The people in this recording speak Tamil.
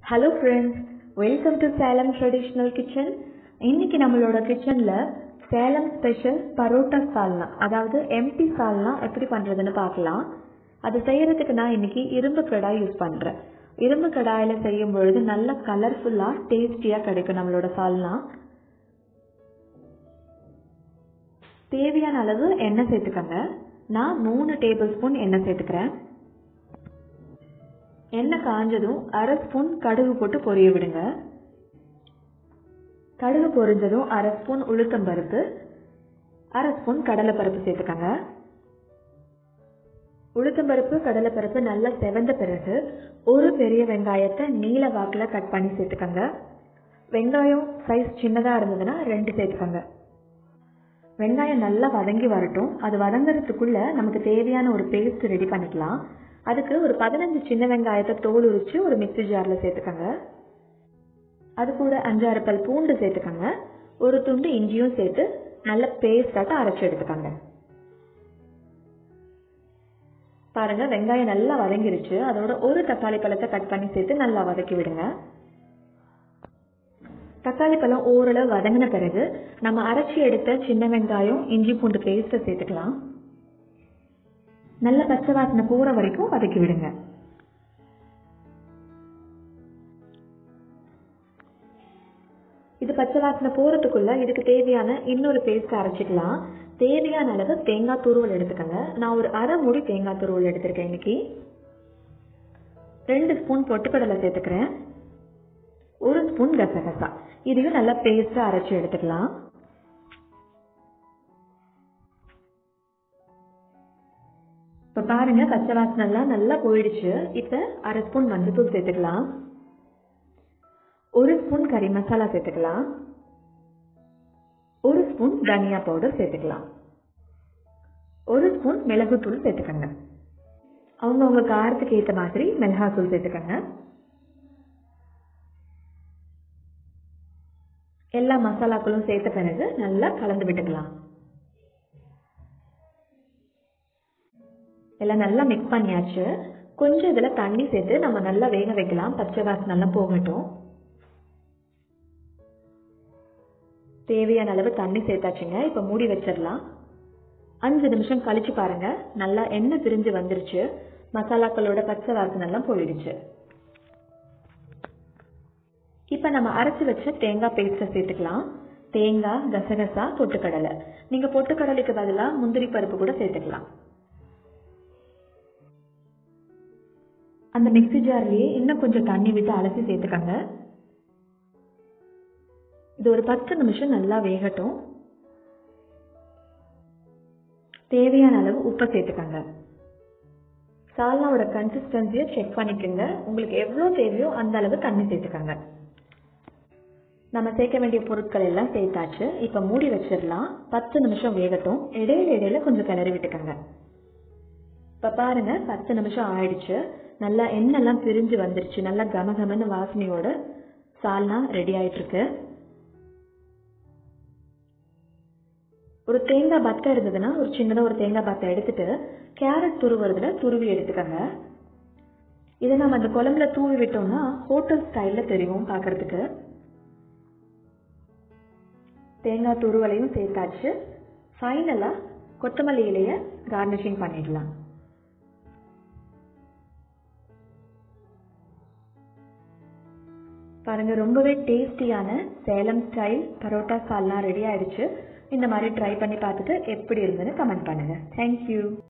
hello friends welcome to Salem traditional kitchen இன்னைக்கு நம்மளோட கிச்சனில் சேலம் ஸ்பெஷல் பரோட்டா சால்னா அதாவது எம்டி சால்னா எப்படி பண்ணுறதுன்னு பார்க்கலாம் அது செய்யறதுக்கு நான் இன்னைக்கு இரும்பு கடாய் யூஸ் பண்ணுறேன் இரும்பு கடாயில் செய்யும் பொழுது நல்ல கலர்ஃபுல்லாக டேஸ்டியாக கிடைக்கும் நம்மளோட சால்னா தேவையான அளவு எண்ணெய் சேர்த்துக்கோங்க நான் மூணு டேபிள் ஸ்பூன் எண்ணெய் சேர்த்துக்கிறேன் எண்ணெய் காஞ்சதும் அரை ஸ்பூன் கடுகு போட்டு பொரிய விடுங்க கடுகு பொரிஞ்சதும் அரை ஸ்பூன் உளுத்தம் பருப்பு அரை ஸ்பூன் கடலை பருப்பு சேர்த்துக்கோங்க உளுத்தம் பருப்பு கடலை பருப்பு நல்லா செவந்த பிறகு ஒரு பெரிய வெங்காயத்தை நீல வாக்கில் கட் பண்ணி சேர்த்துக்கோங்க வெங்காயம் சைஸ் சின்னதாக இருந்ததுன்னா ரெண்டு சேர்த்துக்கோங்க வெங்காயம் நல்லா வதங்கி வரட்டும் அது வதங்குறதுக்குள்ள நமக்கு தேவையான ஒரு பேஸ்ட் ரெடி பண்ணிக்கலாம் அதுக்கு ஒரு பதினஞ்சு சின்ன வெங்காயத்தை தோல் உரிச்சு ஒரு மிக்சி ஜாரில் சேர்த்துக்கோங்க அது கூட அஞ்சாறு பல் பூண்டு சேர்த்துக்கோங்க ஒரு துண்டு இஞ்சியும் சேர்த்து நல்ல பேஸ்டாட்டம் அரைச்சி எடுத்துக்கோங்க பாருங்க வெங்காயம் நல்லா வதங்கிருச்சு அதோட ஒரு தக்காளி பழத்தை கட் பண்ணி சேர்த்து நல்லா வதக்கி விடுங்க தக்காளி பழம் ஓரளவு வதங்கின பிறகு நம்ம அரைச்சி எடுத்த சின்ன வெங்காயம் இஞ்சி பூண்டு பேஸ்ட்டை சேர்த்துக்கலாம் நல்ல பச்சை வாசனை போகிற வரைக்கும் வதக்கி விடுங்க இது பச்சை வாசனை போகிறதுக்குள்ள இதுக்கு தேவையான இன்னொரு பேஸ்ட் அரைச்சிக்கலாம் தேவையான அளவு தேங்காய் துருவல் எடுத்துக்கோங்க நான் ஒரு அரை மூடி தேங்காய் துருவல் எடுத்திருக்கேன் இன்னைக்கு ரெண்டு ஸ்பூன் பொட்டுக்கடலை சேர்த்துக்கிறேன் ஒரு ஸ்பூன் கசகசா இதையும் நல்லா பேஸ்ட்டாக அரைச்சி எடுத்துக்கலாம் இப்போ பாருங்க பச்சை வாசனைலாம் நல்லா போயிடுச்சு இப்போ அரை ஸ்பூன் மஞ்சள்தூள் சேர்த்துக்கலாம் ஒரு ஸ்பூன் கறி மசாலா சேர்த்துக்கலாம் ஒரு ஸ்பூன் தனியா பவுடர் சேர்த்துக்கலாம் ஒரு ஸ்பூன் மிளகுத்தூள் சேர்த்துக்கோங்க அவங்கவுங்க காரத்துக்கு ஏற்ற மாதிரி மிளகாத்தூள் சேர்த்துக்கோங்க எல்லா மசாலாக்களும் சேர்த்த பிறகு நல்லா கலந்து விட்டுக்கலாம் எல்லாம் நல்லா மிக்ஸ் பண்ணியாச்சு கொஞ்சம் இதில் தண்ணி சேர்த்து நம்ம நல்லா வேக வைக்கலாம் பச்சை வாசனை நல்லா போகட்டும் தேவையான அளவு தண்ணி சேர்த்தாச்சுங்க இப்போ மூடி வச்சிடலாம் அஞ்சு நிமிஷம் கழிச்சு பாருங்க நல்லா எண்ணெய் பிரிஞ்சு வந்துருச்சு மசாலாக்களோட பச்சை வாசனை எல்லாம் போயிடுச்சு இப்போ நம்ம அரைச்சி வச்ச தேங்காய் பேஸ்ட்டை சேர்த்துக்கலாம் தேங்காய் கசகசா பொட்டுக்கடலை நீங்கள் பொட்டுக்கடலைக்கு பதிலாக முந்திரி பருப்பு கூட சேர்த்துக்கலாம் அந்த மிக்சி ஜார்லேயே இன்னும் கொஞ்சம் தண்ணி விட்டு அலசி சேர்த்துக்கோங்க இது ஒரு பத்து நிமிஷம் நல்லா வேகட்டும் தேவையான அளவு உப்பை சேர்த்துக்கோங்க சால்னாவோட கன்சிஸ்டன்சியை செக் பண்ணிக்கோங்க உங்களுக்கு எவ்வளோ தேவையோ அந்த அளவு தண்ணி சேர்த்துக்கோங்க நம்ம சேர்க்க வேண்டிய பொருட்கள் எல்லாம் சேர்த்தாச்சு இப்போ மூடி வச்சிடலாம் பத்து நிமிஷம் வேகட்டும் இடையில இடையில கொஞ்சம் கிளறி விட்டுக்கோங்க இப்போ பாருங்க பத்து நிமிஷம் ஆயிடுச்சு நல்லா எண்ணெய்லாம் பிரிஞ்சு வந்துருச்சு நல்லா கமகமன்னு வாசனையோட சால்னா ரெடி ஆயிட்டு இருக்கு ஒரு தேங்காய் பத்தை இருந்ததுன்னா ஒரு சின்னதாக ஒரு தேங்காய் பத்தை எடுத்துட்டு கேரட் துருவுறதுல துருவி எடுத்துக்கோங்க இதை நம்ம அந்த குழம்புல தூவி விட்டோம்னா ஹோட்டல் ஸ்டைலில் தெரியும் பார்க்கறதுக்கு தேங்காய் துருவலையும் சேர்த்தாச்சு ஃபைனலாக கொத்தமல்லி இலையை கார்னிஷிங் பண்ணிடலாம் பாருங்க ரொம்பவே டேஸ்டியான சேலம் ஸ்டைல் பரோட்டா சால்லாம் ரெடி ஆயிடுச்சு இந்த மாதிரி ட்ரை பண்ணி பார்த்துட்டு எப்படி இருந்ததுன்னு கமெண்ட் பண்ணுங்க தேங்க்யூ